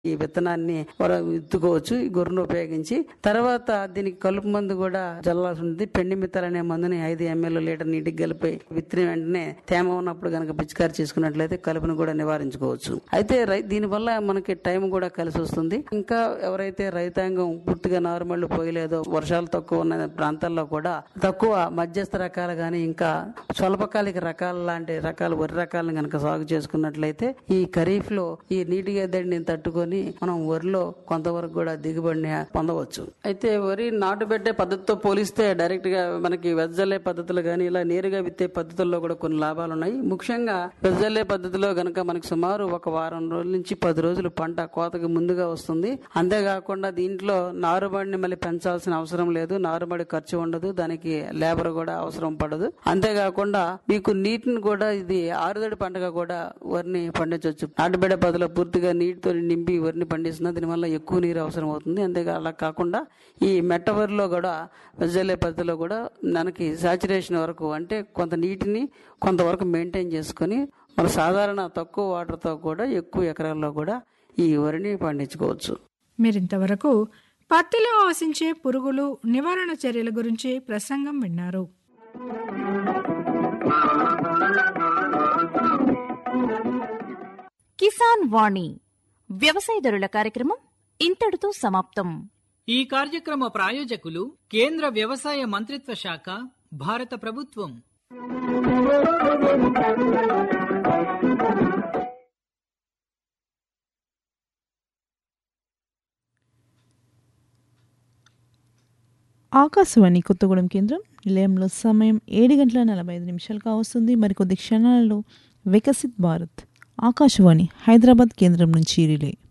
ఈ విత్తనాన్ని వర- విత్తుకోవచ్చు ఈ గొర్రెను ఉపయోగించి తర్వాత దీనికి కలుపు మందు కూడా చల్లాల్సి ఉంటుంది పెండి మిత్తాలు అనే మందుని ఐదు ఎంఎల్ లీటర్ నీటికి కలిపి విత్తిన వెంటనే తేమ ఉన్నప్పుడు కనుక పిచికారి చేసుకున్నట్లయితే కలుపును కూడా నివారించుకోవచ్చు అయితే రై- దీనివల్ల మనకి టైం కూడా కలిసి వస్తుంది ఇంకా ఎవరైతే రైతాంగం పూర్తిగా నారుమళ్ళు పోయలేదో వర్షాలు తక్కువ ఉన్న ప్రాంతాల్లో కూడా తక్కువ మధ్యస్థ రకాలు కానీ ఇంకా స్వల్పకాలిక రకాల లాంటి రకాల వరి రకాలను కనుక సాగు చేసుకున్నట్లయితే ఈ ఖరీఫ్ లో ఈ నీటి ఎద్దడిని తట్టుకొని మనం వరిలో కొంతవరకు కూడా దిగుబడిని పొందవచ్చు అయితే వరి నాటు పెట్టే పద్ధతితో పోలిస్తే డైరెక్ట్ గా మనకి వెజ్జల్లే పద్ధతులు కానీ ఇలా నేరుగా విత్తే పద్ధతుల్లో కూడా కొన్ని లాభాలు ఉన్నాయి ముఖ్యంగా వెజ్జల్లే పద్ధతిలో గనక మనకి సుమారు ఒక వారం రోజుల నుంచి పది రోజులు పంట కోతకు ముందుగా వస్తుంది అంతేకాకుండా దీంట్లో నారుమడిని మళ్ళీ పెంచాల్సిన అవసరం లేదు నారుమడి ఖర్చు ఉండదు దానికి లేబర్ కూడా అవసరం పడదు అంతేకాకుండా మీకు నీటిని కూడా ఇది ఆరుదడి పంటగా కూడా వరిని పండించవచ్చు నాటుబెడ పద్ధతిలో పూర్తిగా నీటితో నింపి వరిని పండిస్తున్నా దీనివల్ల ఎక్కువ నీరు అవసరం అవుతుంది అంతేగా అలా కాకుండా ఈ మెట్ట వరిలో కూడా వెజ్జల్లే పద్ధతిలో కూడా మనకి సాచురేషన్ వరకు అంటే కొంత నీటిని కొంతవరకు మెయింటైన్ చేసుకొని మన సాధారణ తక్కువ వాటర్తో కూడా ఎక్కువ ఎకరాల్లో కూడా ఈ వరిని పండించుకోవచ్చు మీరింతవరకు పత్తిలో ఆశించే పురుగులు నివారణ చర్యల గురించి ప్రసంగం విన్నారు కిసాన్ వాణి వ్యవసాయదారుల కార్యక్రమం ఇంతటితో సమాప్తం ఈ కార్యక్రమ ప్రాయోజకులు కేంద్ర వ్యవసాయ మంత్రిత్వ శాఖ భారత ప్రభుత్వం ఆకాశవాణి కొత్తగూడెం కేంద్రం నిలయంలో సమయం ఏడు గంటల నలభై ఐదు నిమిషాలు కావస్తుంది మరికొద్ది క్షణాలలో వికసిత్ భారత్ ఆకాశవాణి హైదరాబాద్ కేంద్రం నుంచి రిలే